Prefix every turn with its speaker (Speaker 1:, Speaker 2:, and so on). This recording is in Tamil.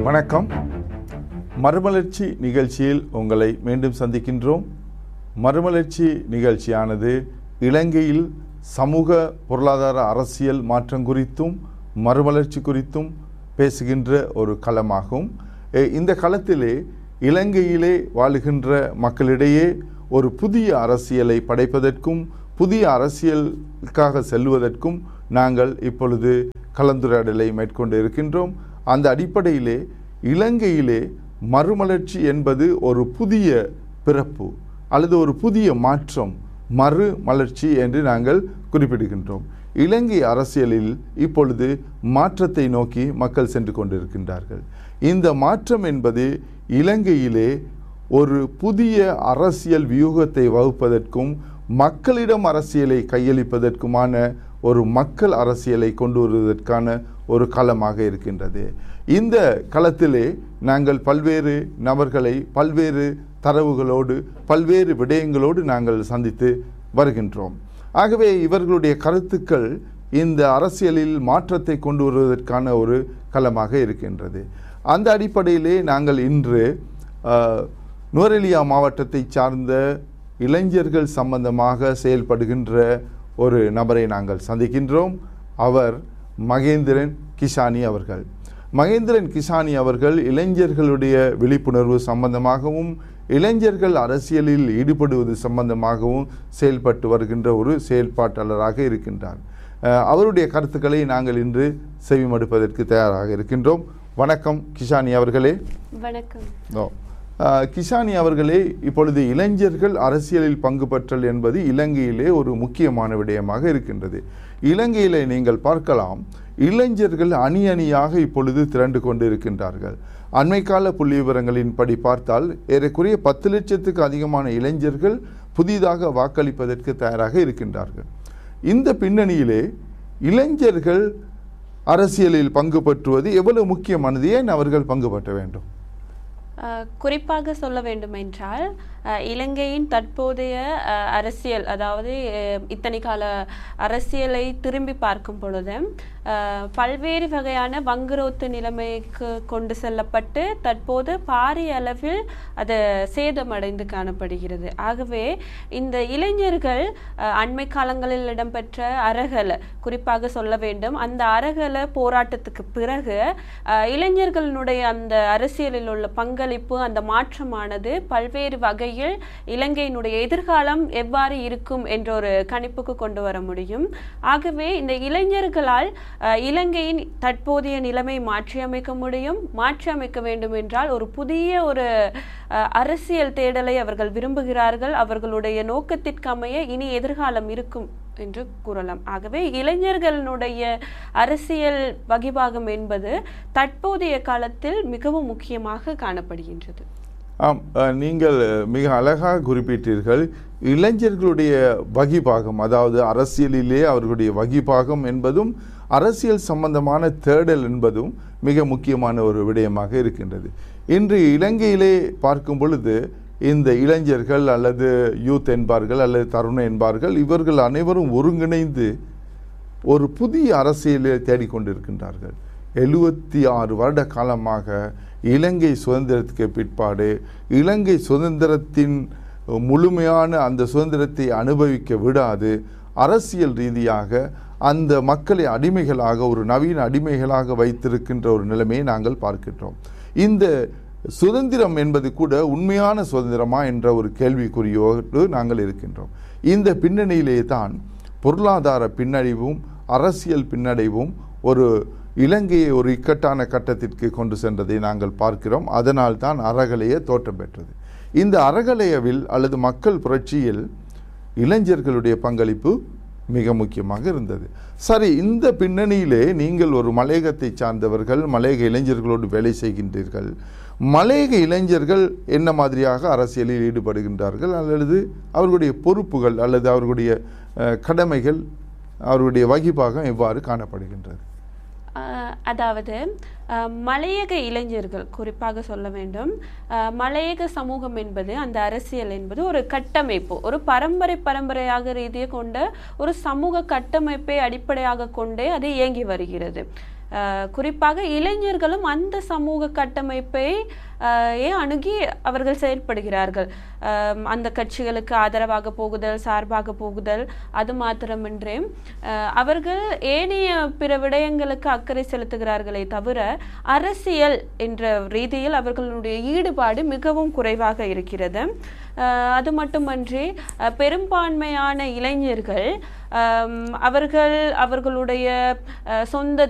Speaker 1: வணக்கம் மறுமலர்ச்சி நிகழ்ச்சியில் உங்களை மீண்டும் சந்திக்கின்றோம் மறுமலர்ச்சி நிகழ்ச்சியானது இலங்கையில் சமூக பொருளாதார அரசியல் மாற்றம் குறித்தும் மறுமலர்ச்சி குறித்தும் பேசுகின்ற ஒரு களமாகும் எ, இந்த களத்திலே இலங்கையிலே வாழுகின்ற மக்களிடையே ஒரு புதிய அரசியலை படைப்பதற்கும் புதிய அரசியலுக்காக செல்வதற்கும் நாங்கள் இப்பொழுது கலந்துரையாடலை மேற்கொண்டு இருக்கின்றோம் அந்த அடிப்படையிலே இலங்கையிலே மறுமலர்ச்சி என்பது ஒரு புதிய பிறப்பு அல்லது ஒரு புதிய மாற்றம் மறு மலர்ச்சி என்று நாங்கள் குறிப்பிடுகின்றோம் இலங்கை அரசியலில் இப்பொழுது மாற்றத்தை நோக்கி மக்கள் சென்று கொண்டிருக்கின்றார்கள் இந்த மாற்றம் என்பது இலங்கையிலே ஒரு புதிய அரசியல் வியூகத்தை வகுப்பதற்கும் மக்களிடம் அரசியலை கையளிப்பதற்குமான ஒரு மக்கள் அரசியலை கொண்டு வருவதற்கான ஒரு களமாக இருக்கின்றது இந்த களத்திலே நாங்கள் பல்வேறு நபர்களை பல்வேறு தரவுகளோடு பல்வேறு விடயங்களோடு நாங்கள் சந்தித்து வருகின்றோம் ஆகவே இவர்களுடைய கருத்துக்கள் இந்த அரசியலில் மாற்றத்தை கொண்டு வருவதற்கான ஒரு களமாக இருக்கின்றது அந்த அடிப்படையிலே நாங்கள் இன்று அஹ், நுவரெலியா மாவட்டத்தை சார்ந்த இளைஞர்கள் சம்பந்தமாக செயல்படுகின்ற ஒரு நபரை நாங்கள் சந்திக்கின்றோம் அவர் மகேந்திரன் கிஷானி அவர்கள் மகேந்திரன் கிஷானி அவர்கள் இளைஞர்களுடைய விழிப்புணர்வு சம்பந்தமாகவும் இளைஞர்கள் அரசியலில் ஈடுபடுவது சம்பந்தமாகவும் செயல்பட்டு வருகின்ற ஒரு செயல்பாட்டாளராக இருக்கின்றார் அஹ், அவருடைய கருத்துக்களை நாங்கள் இன்று செவிமடுப்பதற்கு தயாராக இருக்கின்றோம் வணக்கம் கிஷானி அவர்களே
Speaker 2: வணக்கம்
Speaker 1: ஓ. அஹ், கிஷானி அவர்களே இப்பொழுது இளைஞர்கள் அரசியலில் பங்கு பெற்றல் என்பது இலங்கையிலே ஒரு முக்கியமான விடயமாக இருக்கின்றது இலங்கையிலே நீங்கள் பார்க்கலாம் இளைஞர்கள் அணி அணியாக இப்பொழுது திரண்டு கொண்டு இருக்கின்றார்கள் அண்மைக்கால புள்ளி விவரங்களின்படி பார்த்தால் ஏறக்குறைய பத்து லட்சத்துக்கு அதிகமான இளைஞர்கள் புதிதாக வாக்களிப்பதற்கு தயாராக இருக்கின்றார்கள் இந்த பின்னணியிலே இளைஞர்கள் அரசியலில் பங்கு பற்றுவது எவ்வளவு முக்கியமானது ஏன் அவர்கள் பங்கு பற்ற வேண்டும்
Speaker 2: அஹ், குறிப்பாக சொல்ல வேண்டுமென்றால் அஹ், இலங்கையின் தற்போதைய அஹ், அரசியல் அதாவது அஹ், இத்தனை கால அரசியலை திரும்பி பார்க்கும் பொழுது அஹ், பல்வேறு வகையான வங்குரோத்து நிலைமைக்கு கொண்டு செல்லப்பட்டு தற்போது பாரிய அளவில் அது சேதமடைந்து காணப்படுகிறது ஆகவே இந்த இளைஞர்கள் அஹ், அண்மை காலங்களில் இடம்பெற்ற அரகல குறிப்பாக சொல்ல வேண்டும் அந்த அரகல போராட்டத்துக்கு பிறகு அஹ், இளைஞர்களுடைய அந்த அரசியலில் உள்ள பங்களிப்பு அந்த மாற்றமானது பல்வேறு வகையில் இலங்கையினுடைய எதிர்காலம் எவ்வாறு இருக்கும் என்ற ஒரு கணிப்புக்கு கொண்டு வர முடியும் ஆகவே இந்த இளைஞர்களால் அஹ், இலங்கையின் தற்போதைய நிலைமை மாற்றியமைக்க முடியும் மாற்றியமைக்க வேண்டும் என்றால் ஒரு புதிய ஒரு அஹ், அரசியல் தேடலை அவர்கள் விரும்புகிறார்கள் அவர்களுடைய நோக்கத்திற்கு அமைய இனி எதிர்காலம் இருக்கும் என்று கூறலாம் ஆகவே இளைஞர்களுடைய அரசியல் வகிபாகம் என்பது தற்போதைய காலத்தில் மிகவும் முக்கியமாக காணப்படுகின்றது
Speaker 1: ஆம் அஹ், நீங்கள் மிக அழகாக குறிப்பிட்டீர்கள் இளைஞர்களுடைய வகிபாகம் அதாவது அரசியலிலே அவர்களுடைய வகிபாகம் என்பதும் அரசியல் சம்பந்தமான தேடல் என்பதும் மிக முக்கியமான ஒரு விடயமாக இருக்கின்றது இன்று இலங்கையிலே பார்க்கும் பொழுது இந்த இளைஞர்கள் அல்லது யூத் என்பார்கள் அல்லது தருணம் என்பார்கள் இவர்கள் அனைவரும் ஒருங்கிணைந்து ஒரு புதிய அரசியலை தேடிக்கொண்டிருக்கின்றார்கள் எழுபத்தி ஆறு வருட காலமாக இலங்கை சுதந்திரத்துக்கு பிற்பாடு இலங்கை சுதந்திரத்தின் முழுமையான அந்த சுதந்திரத்தை அனுபவிக்க விடாது அரசியல் ரீதியாக அந்த மக்களை அடிமைகளாக ஒரு நவீன அடிமைகளாக வைத்திருக்கின்ற ஒரு நிலைமையை நாங்கள் பார்க்கின்றோம் இந்த சுதந்திரம் என்பது கூட உண்மையான சுதந்திரமா என்ற ஒரு கேள்விக்குறியோடு நாங்கள் இருக்கின்றோம் இந்த பின்னணியிலே தான் பொருளாதார பின்னடைவும் அரசியல் பின்னடைவும் ஒரு இலங்கையை ஒரு இக்கட்டான கட்டத்திற்கு கொண்டு சென்றதை நாங்கள் பார்க்கிறோம் அதனால் தான் அறகலைய தோற்றம் பெற்றது இந்த அறகலையவில் அல்லது மக்கள் புரட்சியில் இளைஞர்களுடைய பங்களிப்பு மிக முக்கியமாக இருந்தது சரி இந்த பின்னணியிலே நீங்கள் ஒரு மலையகத்தை சார்ந்தவர்கள் மலையக இளைஞர்களோடு வேலை செய்கின்றீர்கள் மலையக இளைஞர்கள் என்ன மாதிரியாக அரசியலில் ஈடுபடுகின்றார்கள் அல்லது அவர்களுடைய பொறுப்புகள் அல்லது அவர்களுடைய அஹ், கடமைகள் அவர்களுடைய வகிபாகம் எவ்வாறு காணப்படுகின்றது
Speaker 2: ஆஹ் அதாவது ஆஹ் மலையக இளைஞர்கள் குறிப்பாக சொல்ல வேண்டும் ஆஹ் மலையக சமூகம் என்பது அந்த அரசியல் என்பது ஒரு கட்டமைப்பு ஒரு பரம்பரை பரம்பரையாக ரீதியை கொண்ட ஒரு சமூக கட்டமைப்பை அடிப்படையாக கொண்டே அது இயங்கி வருகிறது அஹ், குறிப்பாக இளைஞர்களும் அந்த சமூக கட்டமைப்பை அஹ், ஏ அணுகி அவர்கள் செயல்படுகிறார்கள் அஹ், அந்த கட்சிகளுக்கு ஆதரவாக போகுதல் சார்பாக போகுதல் அது மாத்திரமின்றி அஹ், அவர்கள் ஏனைய பிற விடயங்களுக்கு அக்கறை செலுத்துகிறார்களே தவிர அரசியல் என்ற ரீதியில் அவர்களுடைய ஈடுபாடு மிகவும் குறைவாக இருக்கிறது அஹ், அது மட்டுமன்றி அஹ், பெரும்பான்மையான இளைஞர்கள் அம், அவர்கள் அவர்களுடைய அஹ், சொந்த